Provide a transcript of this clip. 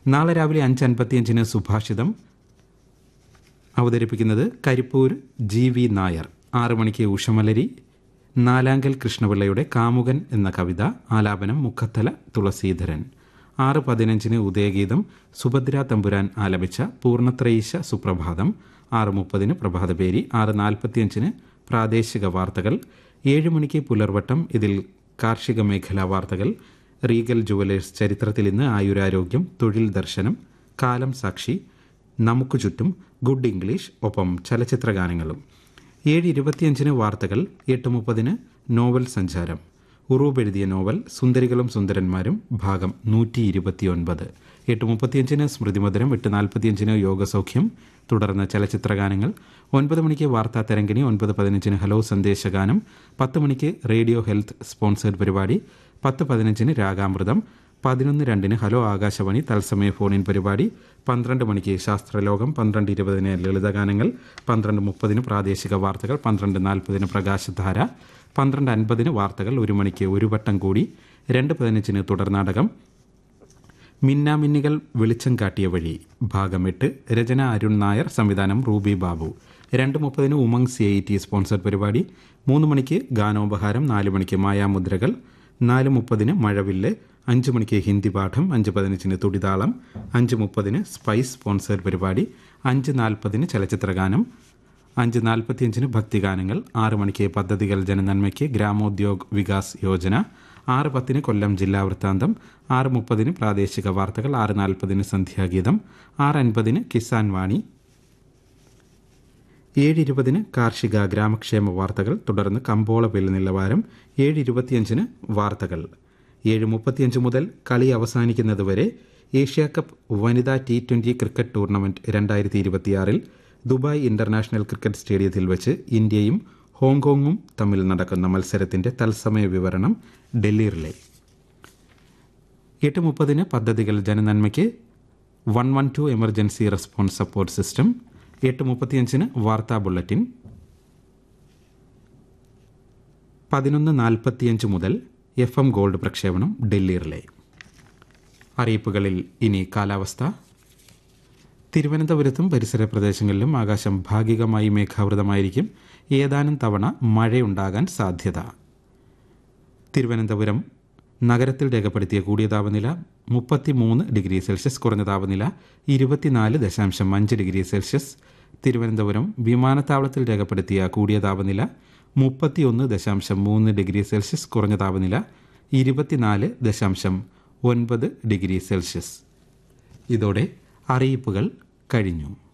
നാളെ രാവിലെ അഞ്ച് അൻപത്തിയഞ്ചിന് സുഭാഷിതം അവതരിപ്പിക്കുന്നത് കരിപ്പൂർ ജി വി നായർ ആറ് മണിക്ക് ഉഷമലരി നാലാങ്കൽ കൃഷ്ണപിള്ളയുടെ കാമുകൻ എന്ന കവിത ആലാപനം മുഖത്തല തുളസീധരൻ ആറ് പതിനഞ്ചിന് ഉദയഗീതം സുഭദ്ര തമ്പുരാൻ ആലപിച്ച പൂർണ്ണത്രയീശ സുപ്രഭാതം ആറ് മുപ്പതിന് പ്രഭാതപേരി ആറ് നാൽപ്പത്തിയഞ്ചിന് പ്രാദേശിക വാർത്തകൾ ഏഴ് മണിക്ക് പുലർവട്ടം ഇതിൽ കാർഷിക മേഖലാ വാർത്തകൾ റീഗൽ ജുവലേഴ്സ് ചരിത്രത്തിൽ ഇന്ന് ആയുരാരോഗ്യം തൊഴിൽ ദർശനം കാലം സാക്ഷി നമുക്ക് ചുറ്റും ഗുഡ് ഇംഗ്ലീഷ് ഒപ്പം ചലച്ചിത്ര ഗാനങ്ങളും ഏഴ് ഇരുപത്തിയഞ്ചിന് വാർത്തകൾ എട്ട് മുപ്പതിന് നോവൽ സഞ്ചാരം ഉറൂബ് എഴുതിയ നോവൽ സുന്ദരികളും സുന്ദരന്മാരും ഭാഗം നൂറ്റി ഇരുപത്തിയൊൻപത് എട്ട് മുപ്പത്തിയഞ്ചിന് സ്മൃതിമധുരം എട്ട് നാൽപ്പത്തിയഞ്ചിന് യോഗസൗഖ്യം തുടർന്ന് ചലച്ചിത്ര ഗാനങ്ങൾ ഒൻപത് മണിക്ക് വാർത്താ തരംഗിണി ഒൻപത് പതിനഞ്ചിന് ഹലോ സന്ദേശഗാനം പത്ത് മണിക്ക് റേഡിയോ ഹെൽത്ത് സ്പോൺസേഡ് പരിപാടി പത്ത് പതിനഞ്ചിന് രാഗാമൃതം പതിനൊന്ന് രണ്ടിന് ഹലോ ആകാശവാണി തത്സമയ ഫോണിൻ പരിപാടി പന്ത്രണ്ട് മണിക്ക് ശാസ്ത്രലോകം പന്ത്രണ്ട് ഇരുപതിന് ലളിതഗാനങ്ങൾ പന്ത്രണ്ട് മുപ്പതിന് പ്രാദേശിക വാർത്തകൾ പന്ത്രണ്ട് നാൽപ്പതിന് പ്രകാശധാര പന്ത്രണ്ട് അൻപതിന് വാർത്തകൾ ഒരു മണിക്ക് ഒരു വട്ടം കൂടി രണ്ട് പതിനഞ്ചിന് തുടർനാടകം മിന്നാമിന്നികൾ വെളിച്ചം കാട്ടിയ വഴി ഭാഗം എട്ട് രചന അരുൺ നായർ സംവിധാനം റൂബി ബാബു രണ്ട് മുപ്പതിന് Umang C I T sponsor പരിപാടി മൂന്ന് മണിക്ക് ഗാനോപഹാരം നാല് മണിക്ക് മായാമുദ്രകൾ നാല് മുപ്പതിന് മഴവില്ല് അഞ്ച് മണിക്ക് ഹിന്ദി പാഠം അഞ്ച് പതിനഞ്ചിന് തുടിതാളം അഞ്ച് മുപ്പതിന് സ്പൈസ് സ്പോൺസർ പരിപാടി അഞ്ച് നാൽപ്പതിന് ചലച്ചിത്രഗാനം അഞ്ച് നാൽപ്പത്തിയഞ്ചിന് ഭക്തിഗാനങ്ങൾ ആറ് മണിക്ക് പദ്ധതികൾ ജനനന്മയ്ക്ക് ഗ്രാമോദ്യോഗ് വികാസ് യോജന ആറ് പത്തിന് കൊല്ലം ജില്ലാ വൃത്താന്തം ആറ് മുപ്പതിന് പ്രാദേശിക വാർത്തകൾ ആറ് നാൽപ്പതിന് സന്ധ്യാഗീതം ആറ് അൻപതിന് കിസാൻ വാണി ഏഴ് ഇരുപതിന് കാർഷിക ഗ്രാമക്ഷേമ വാർത്തകൾ തുടർന്ന് കമ്പോള വില നിലവാരം ഏഴ് ഇരുപത്തിയഞ്ചിന് വാർത്തകൾ ഏഴ് മുപ്പത്തിയഞ്ച് മുതൽ കളി അവസാനിക്കുന്നതുവരെ ഏഷ്യ കപ്പ് വനിതാ ടി ട്വന്റി ക്രിക്കറ്റ് ടൂർണമെന്റ് രണ്ടായിരത്തി ഇരുപത്തിയാറിൽ ദുബായ് ഇന്റർനാഷണൽ ക്രിക്കറ്റ് സ്റ്റേഡിയത്തിൽ വെച്ച് ഇന്ത്യയും ഹോങ്കോങ്ങും തമ്മിൽ നടക്കുന്ന മത്സരത്തിന്റെ തത്സമയ വിവരണം ഡൽഹി റിലേ എട്ട് മുപ്പതിന് പദ്ധതികൾ ജനനന്മയ്ക്ക് one one two emergency response support system എട്ട് മുപ്പത്തിയഞ്ചിന് വാർത്താ ബുള്ളറ്റിൻ പതിനൊന്ന് നാൽപ്പത്തിയഞ്ച് മുതൽ എഫ് എം ഗോൾഡ് പ്രക്ഷേപണം ഡൽഹി റിലേ അറിയിപ്പുകളിൽ ഇനി കാലാവസ്ഥ തിരുവനന്തപുരത്തും പരിസര പ്രദേശങ്ങളിലും ആകാശം ഭാഗികമായി മേഘാവൃതമായിരിക്കും ഏതാനും തവണ മഴയുണ്ടാകാൻ സാധ്യത തിരുവനന്തപുരം നഗരത്തിൽ രേഖപ്പെടുത്തിയ കൂടിയ താപനില മുപ്പത്തിമൂന്ന് ഡിഗ്രി സെൽഷ്യസ് കുറഞ്ഞ താപനില ഇരുപത്തിനാല് ദശാംശം അഞ്ച് ഡിഗ്രി സെൽഷ്യസ് തിരുവനന്തപുരം വിമാനത്താവളത്തിൽ രേഖപ്പെടുത്തിയ കൂടിയ താപനില മുപ്പത്തിയൊന്ന് ദശാംശം മൂന്ന് ഡിഗ്രി സെൽഷ്യസ് കുറഞ്ഞ താപനില ഇരുപത്തിനാല് ദശാംശം ഒൻപത് ഡിഗ്രി സെൽഷ്യസ് ഇതോടെ അറിയിപ്പുകൾ കഴിഞ്ഞു